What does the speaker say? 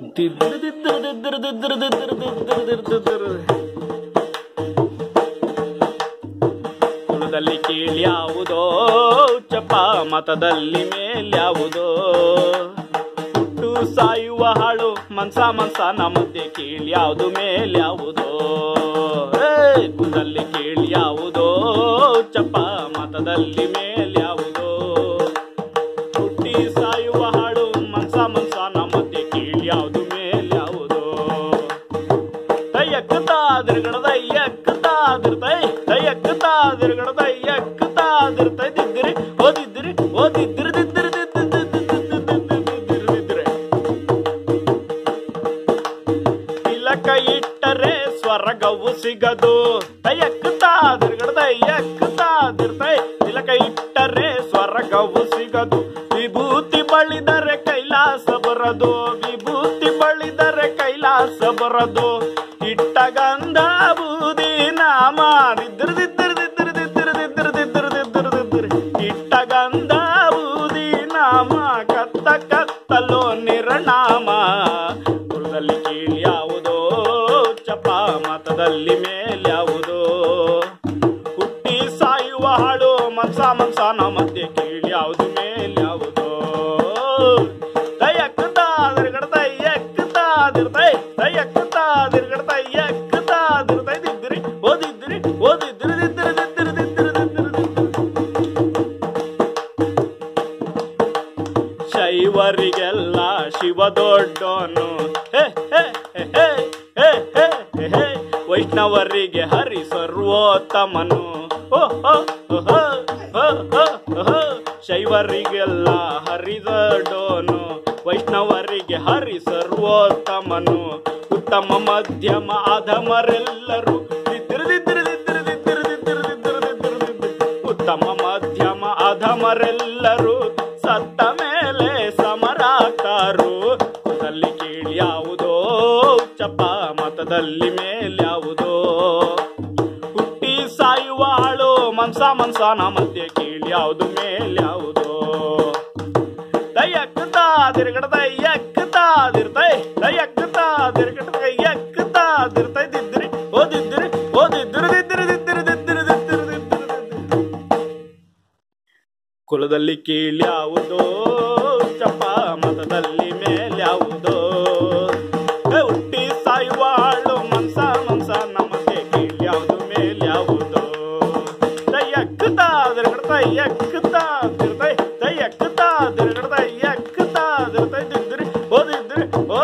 ದಿದ್ರ ದಿದ್ರ ದಿದ್ರ ದಿದ್ರ ದಿದ್ರ ದಿದ್ರ ದಿದ್ರ ದಿದ್ರ ಕುಲದಲ್ಲಿ ಕೀಳ್ಯಾವುದೋ ಚಪ್ಪ ಮತದಲ್ಲಿ ಮೇಲ್ಯಾವುದೋ ಹುಟ್ಟು ಸಾಯುವ ಹಾಳು ಮನ್ಸ ಮನ್ಸನ ಮಧ್ಯೆ ಕೀಳ್ಯಾವುದು ಮೇಲ್ಯಾವುದೋ ಏ, ಕುಲದಲ್ಲಿ ಕೀಳ್ಯಾವುದೋ ಚಪ್ಪ ಮತದಲ್ಲಿ ಮೇಲ್ಯಾವುದೋ ಹುಟ್ಟಿ ಸಾಯುವ ಹಾಡು ಮನ್ಸ ಮನ್ಸನ ಮಧ್ಯೆ ಕೀಳ್ಯಾವುದು ಮೇಲ್ಯಾವುದೋ ದಯ್ಯಕ್ಕತಾ ದಿರ್ಗಣದಯ್ಯಕ್ಕತಾ ದಿರ್ತೈ ದಯ್ಯಕ್ಕತಾ ದಿರ್ಗಣದಯ್ಯಕ್ಕತಾ ದಿರ್ತೈ ದಿದ್ದಿರಿ ಓದಿದ್ದಿರಿ ಓದಿದ್ದಿರಿ ದಿದ್ದಿರಿ ದಿದ್ದಿರಿ ತಿಲಕ ಇಟ್ಟರೆ ಸ್ವರ್ಗವು ಸಿಗದು ದಯ್ಯಕ್ಕತಾ ದಿರ್ಗಣದಯ್ಯಕ್ಕತಾ ದಿರ್ತೈ ತಿಲಕ ಇಟ್ಟರೆ ಸ್ವರ್ಗವು ಸಿಗದು ವಿಭೂತಿ ಬಳಿದರೆ ಕೈಲಾಸ ಬರದು ವಿಭೂತಿ ಬಳಿದರೆ ಕೈಲಾಸ ಬರದು ಇಟ್ಟ ಗಂಧ ಬೂದಿ ನಾಮ ದಿದ್ರ ದಿದ್ರ ದಿದ್ರ ದಿದ್ರ ದಿದ್ರ ದಿದ್ರ ದಿದ್ರ ದಿದ್ರ ಇಟ್ಟ ಗಂಧ ಬೂದಿ ನಾಮ ಕತ್ತ ಕತ್ತಲೋ ನಿರ್ನಾಮ ಕುಲದಲ್ಲಿ ಕೀಳ್ಯಾವುದೋ ಚಪ ಮತದಲ್ಲಿ ಮೇಲ್ಯಾವುದೋ ಹುಟ್ಟಿ ಸಾಯುವ ಹಾಳು ಮನ್ಸ ಮನ್ಸನ ಮಧ್ಯೆ ಕೀಳ್ಯಾವುದು ಮೇಲ್ಯಾವುದೋ ದಯಕ್ಕತಾ ದಿರ್ಗಡ್ತೈ ಎಕ್ಕತಾ ದಿರ್ತೈ ದಯಕ್ಕತಾ ದಿರ್ಗಡ್ತೈ ಎಕ್ಕತಾ ದಿರ್ತೈ ದಿದ್ದಿರಿ ಓದಿದ್ದಿರಿ ಓದಿದ್ದಿರಿ ದಿದ್ದಿರಿ ದಿದ್ದಿರಿ ದಿದ್ದಿರಿ ದಿದ್ದಿರಿ ದಿದ್ದಿರಿ ಶೈವರಿಗೆಲ್ಲ ಶಿವ ದೊಡ್ಡೋನು ಹೇ, ಹೇ, ಹೇ, ಹೇ, ಹೇ, ಹೇ, ಹೇ, ಹೇ. ವೈಷ್ಣವರಿಗೆ ಹರಿ ಸರ್ವೋತ್ತಮನು ಓ, ಓ, ಓ, ಓ, ಓ, ಓ, ಓ. ಶೈವರಿಗೆಲ್ಲ ಹರಿ ದೊಡ್ಡೋನು ವೈಷ್ಣವರಿಗೆ ಹರಿ ಸರ್ವೋತ್ತಮನು ಉತ್ತಮ ಮಧ್ಯಮ ಅಧಮರೆಲ್ಲರೂ ದಿದ್ದಿರಿ ದಿದ್ದಿರಿ ದಿದ್ದಿರಿ ದಿದ್ದಿರಿ ದಿದ್ದಿರಿ ದಿದ್ದಿರಿ ದಿದ್ದಿರಿ ದಿದ್ದಿರಿ. ಉತ್ತಮ ಮಧ್ಯಮ ಅಧಮರೆಲ್ಲರೂ ಸತ್ತ ಮೇಲೆ ಸಮರಾಗ್ತಾರು ಮತದಲ್ಲಿ ಕೀಳ್ಯಾವುದೋ ಚಪ್ಪ ಮತದಲ್ಲಿ ಮೇಲ್ಯಾವುದೋ ಹುಟ್ಟಿ ಸಾಯುವ ಹಾಳು ಮನ್ಸ ಮನ್ಸನ ಮಧ್ಯೆ ಕೀಳ್ಯಾವುದು ಮೇಲ್ಯಾವುದೋ ದಯ್ಯಕ್ಕತಾ ತಿರುಗಡದ ಎಕ್ಕತಾ ದಿರ್ತೈ ದಯ್ಯಕ್ಕತಾ ತಿರುಗಡದ ಎಕ್ಕತಾ ದಿರ್ತೈ ದಿದ್ದಿರಿ ಓದಿದ್ದಿರಿ ಓದಿದ್ದಿರಿ ದಿದ್ದಿರಿ ದಿದ್ದಿರಿ ದಿದ್ದಿರಿ ದಿದ್ದಿರಿ ದಿದ್ದಿರಿ ದಿದ್ದಿರಿ ಕುಲದಲ್ಲಿ ಕೀಳ್ಯಾವುದೋ ಚಪ್ಪ ಮತದಲ್ಲಿ ಮೇಲ್ಯಾವುದೋ ಏ, ಹುಟ್ಟಿ ಸಾಯುವ ಹಾಳು ಮನ್ಸ ಮನ್ಸ ನಮಗೆ ಕೀಳ್ಯಾವುದು ಮೇಲ್ಯಾವುದೋ ದಯ್ಯಕ್ಕತಾ ದಿರ್ಗಡ್ತ ಎಕ್ಕತಾ ದಿರ್ತೈ ದಯ್ಯಕ್ಕತಾ ದಿರ್ಗಡ್ತ ಎಕ್ಕತಾ ದಿರ್ತೈ ದಿದ್ದಿರಿ ಓದಿದ್ದಿರಿ